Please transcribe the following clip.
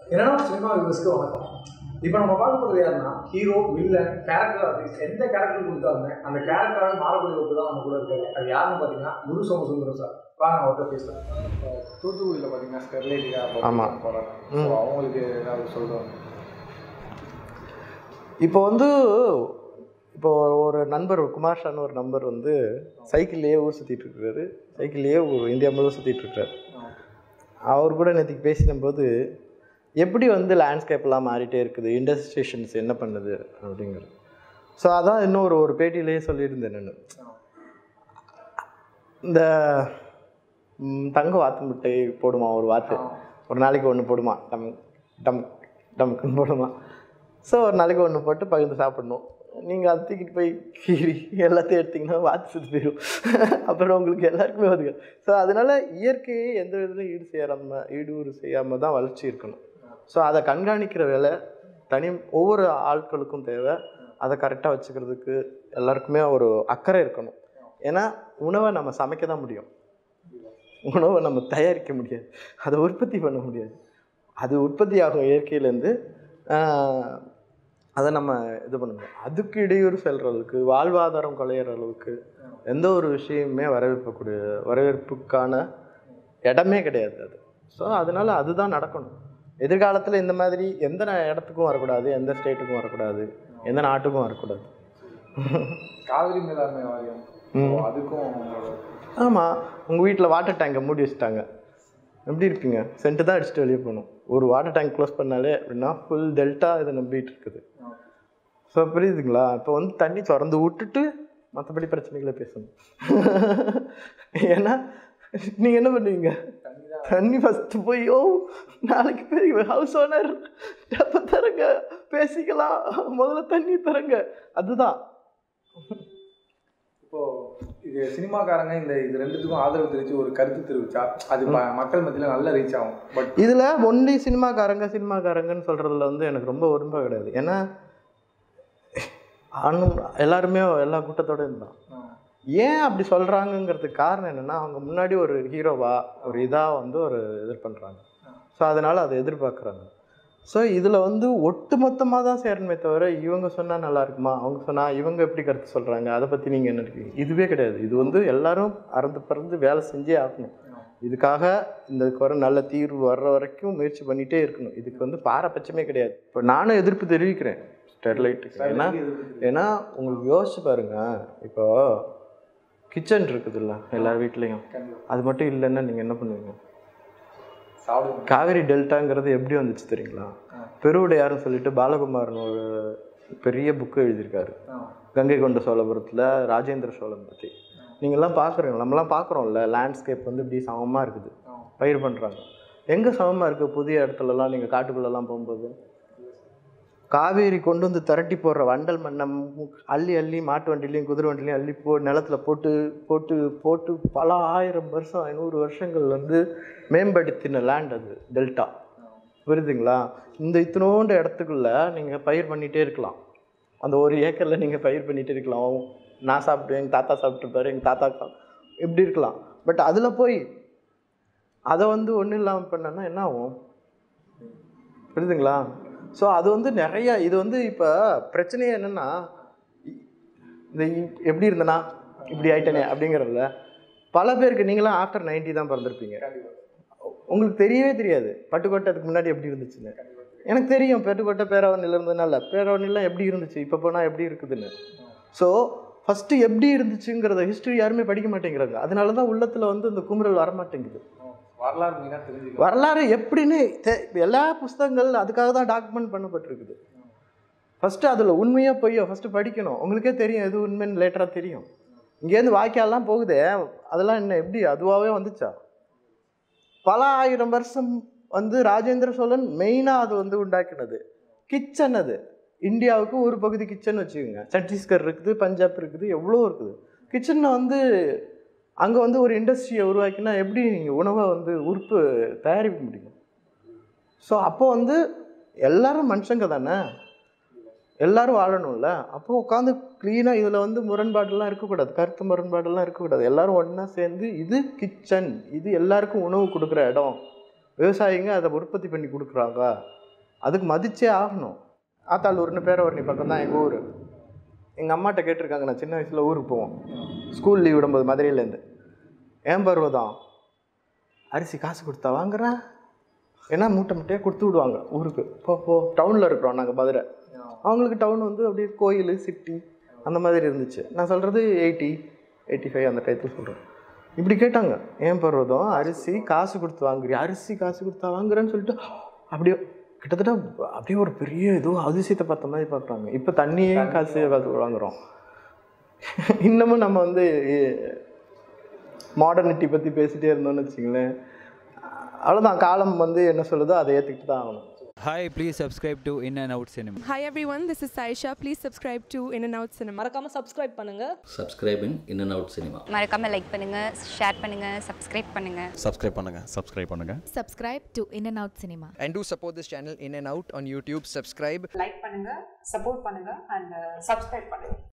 என்னன்னா சினிமா வியூவர்ஸ்க்கு வணக்கம் இப்போ நம்ம பார்க்க போகிறது யாருன்னா ஹீரோ வில்லன் கேரக்டர் ஆர்டிஸ்ட் எந்த கேரக்டர் கொடுத்தாலுமே அந்த கேரக்டராக மாறக்கூடிய ஒருத்தர் தான் நம்ம கூட இருக்காரு அது யாருன்னு பார்த்தீங்கன்னா குரு சோமசுந்தரம் சார் வாங்க அவர்கிட்ட பேசலாம் தூத்துக்குடியில் பார்த்தீங்கன்னா ஸ்டெர்லைட்டுக்காக ஆமா. போகிறாங்க ம். ஸோ அவங்களுக்கு ஏதாவது சொல்கிறோம் இப்போ வந்து இப்போ ஒரு நண்பர் குமார் ஷான்னு ஒரு நண்பர் வந்து சைக்கிள்லேயே ஊர் சுற்றிட்டு இருக்காரு சைக்கிள்லேயே ஊர் இந்தியா முழுவதும் சுற்றிட்டு இருக்காரு அவர் கூட நேற்றுக்கு பேசினபோது எப்படி வந்து லேண்ட்ஸ்கேப்லாம் மாறிட்டே இருக்குது இண்டஸ்ட்ரியேஷன்ஸ் என்ன பண்ணுது அப்படிங்கிறது ஸோ அதான் இன்னும் ஒரு ஒரு பேட்டியிலேயே சொல்லியிருந்தேன் நான் இந்த ம், தங்க வாத்து முட்டை போடுமா ஒரு வாத்து ஒரு நாளைக்கு ஒன்று போடுமா டம் டம் டம்க்குன்னு போடுமா ஸோ ஒரு நாளைக்கு ஒன்று போட்டு பகிர்ந்து சாப்பிடணும் நீங்கள் அதை தூக்கிட்டு போய் கீறி எல்லாத்தையும் எடுத்திங்கன்னா வாத்து செத்து போயிடும் அப்புறம் உங்களுக்கு எல்லாருக்குமே ஒதுங்க ஸோ அதனால் இயற்கையை எந்த விதத்துலையும் ஈடு செய்யாமல் ஈடுறு செய்யாமல் தான் வளர்ச்சி இருக்கணும் ஸோ அதை கண்காணிக்கிற வேலை தனி ஒவ்வொரு ஆட்களுக்கும் தேவை அதை கரெக்டாக வச்சுக்கிறதுக்கு எல்லாருக்குமே ஒரு அக்கறை இருக்கணும் ஏன்னா உணவை நம்ம சமைக்க தான் முடியும் உணவை நம்ம தயாரிக்க முடியாது அதை உற்பத்தி பண்ண முடியாது அது உற்பத்தி ஆகும் இயற்கையிலேருந்து அதை நம்ம இது பண்ண முடியும் அதுக்கு இடையூறு செல்கிற அளவுக்கு வாழ்வாதாரம் குலையிற அளவுக்கு எந்த ஒரு விஷயமுமே வரவேற்கக்கூடிய வரவேற்புக்கான இடமே கிடையாது அது ஸோ அதனால அதுதான் நடக்கணும் எதிர்காலத்தில் இந்த மாதிரி எந்த ந- இடத்துக்கும் வரக்கூடாது எந்த ஸ்டேட்டுக்கும் வரக்கூடாது எந்த நாட்டுக்கும் வரக்கூடாது காவிரி மேலாண்மை வாரியம் ம். So, அதுக்கும் உங்களோட ஆமாம் உங்கள் வீட்டில் வாட்டர் டேங்கை மூடி வச்சுட்டாங்க எப்படி இருப்பீங்க சென்ட்டு தான் அடிச்சுட்டு வெளியே போகணும் ஒரு வாட்டர் டேங்க் க்ளோஸ் பண்ணாலே அப்படின்னா ஃபுல் டெல்டா இதை நம்பிட்டு இருக்குது ஸோ புரியுதுங்களா இப்போ வந்து தண்ணி திறந்து விட்டுட்டு மற்றபடி பிரச்சனைகளை பேசணும் ஏன்னா நீங்கள் என்ன பண்ணுவீங்க தண்ணி ஃபஸ்ட்டு போய் ஓ நாளைக்கு பெரிய ஹவுஸ் ஓனர் டப்ப தரங்க பேசிக்கலாம் முதல்ல தண்ணி தரங்க அதுதான் இப்போ இது சினிமாக்காரங்க இந்த இது ரெண்டுத்துக்கும் ஆதரவு தெரிவித்து ஒரு கருத்து தெரிவிச்சா அது ப- மக்கள் மத்தியில் நல்ல ரீச் ஆகும் பட் இதில் ஒன்லி சினிமாக்காரங்க சினிமாக்காரங்கன்னு சொல்கிறதுல வந்து எனக்கு ரொம்ப உடம்பு கிடையாது ஏன்னா ஆணும் எல்லாருமே எல்லா கூட்டத்தோட இருந்தான் ஏன் அப்படி சொல்கிறாங்கங்கிறதுக்கு காரணம் என்னென்னா அவங்க முன்னாடி ஒரு ஹீரோவா ஒரு இதாக வந்து ஒரு இது பண்ணுறாங்க ஸோ அதனால் அதை எதிர்பார்க்குறாங்க ஸோ இதில் வந்து ஒட்டு மொத்தமாக தான் சேரணுமே தவிர இவங்க சொன்னால் நல்லா இருக்குமா அவங்க சொன்னால் இவங்க எப்படி கருத்து சொல்கிறாங்க அதை பற்றி நீங்கள் என்ன இருக்கீங்க இதுவே கிடையாது இது வந்து எல்லாரும் அறந்து பறந்து வேலை செஞ்சே ஆகணும் இதுக்காக இந்த குறை நல்ல தீர்வு வர்ற வரைக்கும் முயற்சி பண்ணிகிட்டே இருக்கணும் இதுக்கு வந்து பாரபட்சமே கிடையாது இப்போ நானும் எதிர்ப்பு தெரிவிக்கிறேன் ஸ்டெர்லைட்டுக்கு ஏன்னா ஏன்னா உங்களுக்கு யோசிச்சு பாருங்க இப்போ கிச்சன் இருக்குதுல்ல எல்லார் வீட்லேயும் அது மட்டும் இல்லைன்னா நீங்கள் என்ன பண்ணுவீங்க சாப்பிடுங்க காவேரி டெல்டாங்கிறது எப்படி வந்துச்சு தெரியுங்களா பெருவுடையாருன்னு சொல்லிட்டு பாலகுமாரன் ஒரு பெரிய புக்கு எழுதியிருக்காரு கங்கை கொண்ட சோழபுரத்தில் ராஜேந்திர சோழன் பற்றி நீங்கள்லாம் பார்க்குறீங்க நம்மலாம் பார்க்குறோம்ல லேண்ட்ஸ்கேப் வந்து இப்படி சமமாக இருக்குது பயிர் பண்ணுறாங்க எங்கே சமமாக இருக்குது புதிய இடத்துலலாம் நீங்கள் காட்டுக்குள்ளெல்லாம் போகும்போது காவேரி கொண்டு வந்து திரட்டி போடுற வண்டல் மண்ணை மு- அள்ளி அள்ளி மாட்டு வண்டிலையும் குதிரை வண்டிலையும் அள்ளி போ நிலத்துல போட்டு போட்டு போட்டு பல ஆயிரம் வருஷம் ஐநூறு வருஷங்கள் வந்து மேம்படுத்தின லேண்ட் அது டெல்டா புரியுதுங்களா இந்த இத்தினோண்டு இடத்துக்குள்ள நீங்கள் பயிர் பண்ணிகிட்டே இருக்கலாம் அந்த ஒரு ஏக்கரில் நீங்கள் பயிர் பண்ணிகிட்டே இருக்கலாம் நான் சாப்பிட்டு எங்கள் தாத்தா சாப்பிட்ருப்பாரு எங்கள் தாத்தா சா- இப்படி இருக்கலாம் பட் அதில் போய் அதை வந்து ஒன்றும் இல்லாமல் பண்ணனா என்ன ஆகும் புரியுதுங்களா ஸோ அது வந்து நிறைய இது வந்து இப்போ பிரச்சனையே என்னென்னா இந்த இ- எப்படி இருந்தனா இப்படி ஆயிட்டனே அப்படிங்கிறதுல பல பேருக்கு நீங்களாம் ஆஃப்டர் 90 தான் பிறந்திருப்பீங்க உங்களுக்கு தெரியவே தெரியாது பட்டுக்கோட்டை அதுக்கு முன்னாடி எப்படி இருந்துச்சுன்னு எனக்கு தெரியும் பட்டுக்கோட்டை பேராவணியில் இருந்ததுனால பேராவணிலாம் எப்படி இருந்துச்சு இப்போ போனால் எப்படி இருக்குதுன்னு ஸோ ஃபஸ்ட்டு எப்படி இருந்துச்சுங்கிறத ஹிஸ்ட்ரி யாருமே படிக்க மாட்டேங்கிறாங்க அதனால தான் உள்ளத்தில் வந்து இந்த குமுறல் வரமாட்டேங்குது வரலாறு மெயினாக தெரிஞ்சுக்கலாம் வரலாறு எப்படின்னு தெ- எல்லா புஸ்தகங்கள் அதுக்காக தான் டாக்குமெண்ட் பண்ணப்பட்டிருக்குது ஃபஸ்ட்டு அதில் உண்மையாக பொய்யோ ஃபஸ்ட்டு படிக்கணும் உங்களுக்கே தெரியும் எது உண்மைன்னு லேட்டராக தெரியும் இங்கேருந்து வாய்க்கால்லாம் போகுதே அதெல்லாம் என்ன எப்படி அதுவாகவே வந்துச்சா பல ஆயிரம் வருஷம் வந்து ராஜேந்திர சோழன் மெயினாக அது வந்து உண்டாக்கினது கிச்சன் அது இந்தியாவுக்கு ஒரு பகுதி கிச்சன் வச்சுக்கோங்க சத்தீஸ்கர் இருக்குது பஞ்சாப் இருக்குது எவ்வளோ இருக்குது கிச்சனில் வந்து அங்கே வந்து ஒரு இண்டஸ்ட்ரியை உருவாக்கினா எப்படி நீங்கள் உணவை வந்து உறுப்பு தயாரிக்க முடியும் ஸோ அப்போ வந்து எல்லாரும் மனுஷங்க தானே எல்லாரும் வாழணும்ல அப்போ உட்காந்து க்ளீனாக இதில் வந்து முரண்பாடெல்லாம் இருக்கக்கூடாது கருத்து முரண்பாடெல்லாம் இருக்கக்கூடாது எல்லாரும் ஒன்றா சேர்ந்து இது கிச்சன் இது எல்லாருக்கும் உணவு கொடுக்குற இடம் விவசாயிங்க அதை உற்பத்தி பண்ணி கொடுக்குறாங்க அதுக்கு மதிச்சே ஆகணும் ஆத்தாளூர்னு பேரவரணி பக்கம் தான் எங்கள் ஊர் எங்கள் அம்மாட்ட கேட்டிருக்காங்க நான் சின்ன வயசில் ஊருக்கு போவோம் ஸ்கூல் லீவ் விடும்போது மதுரையிலேருந்து ஏன் பருவதம் அரிசி காசு கொடுத்தா வாங்குறேன் ஏன்னா மூட்டை மூட்டையாக கொடுத்து விடுவாங்க ஊருக்கு போ போ டவுனில் இருக்கிறோம் நாங்கள் மதுரை அவங்களுக்கு டவுன் வந்து அப்படியே கோயில் சிட்டி அந்த மாதிரி இருந்துச்சு நான் சொல்கிறது எயிட்டி எயிட்டி ஃபைவ் அந்த டயத்தில் சொல்கிறேன் இப்படி கேட்டாங்க ஏன் பருவதம் அரிசி காசு கொடுத்து வாங்குறியா அரிசி காசு கொடுத்தா வாங்குறேன்னு சொல்லிட்டு அப்படியே கிட்டத்தட்ட அப்படியே ஒரு பெரிய ஏதோ அதிசயத்தை பார்த்த மாதிரி பார்க்குறாங்க இப்போ தண்ணியே காசு காசு வாங்குறோம் இன்னமும் நம்ம வந்து மாடர்னிட்டி பற்றி பேசிகிட்டே இருந்தோம்னு வச்சுங்களேன் அவ்வளோதான் காலம் வந்து என்ன சொல்லுதோ அதை ஏற்றுக்கிட்டு தான் ஆகணும் Hi, please subscribe to In and Out Cinema. Hi everyone, this is Saisha. Please subscribe to In and Out Cinema. மறக்காம சப்ஸ்கிரைப் பண்ணுங்க subscribing in and out cinema மறக்காம லைக் பண்ணுங்க ஷேர் பண்ணுங்க சப்ஸ்கிரைப் பண்ணுங்க சப்ஸ்கிரைப் பண்ணுங்க சப்ஸ்கிரைப் பண்ணுங்க subscribe to In and Out Cinema. and do support this channel in and out on youtube subscribe like பண்ணுங்க support பண்ணுங்க அண்ட் சப்ஸ்கிரைப் பண்ணுங்க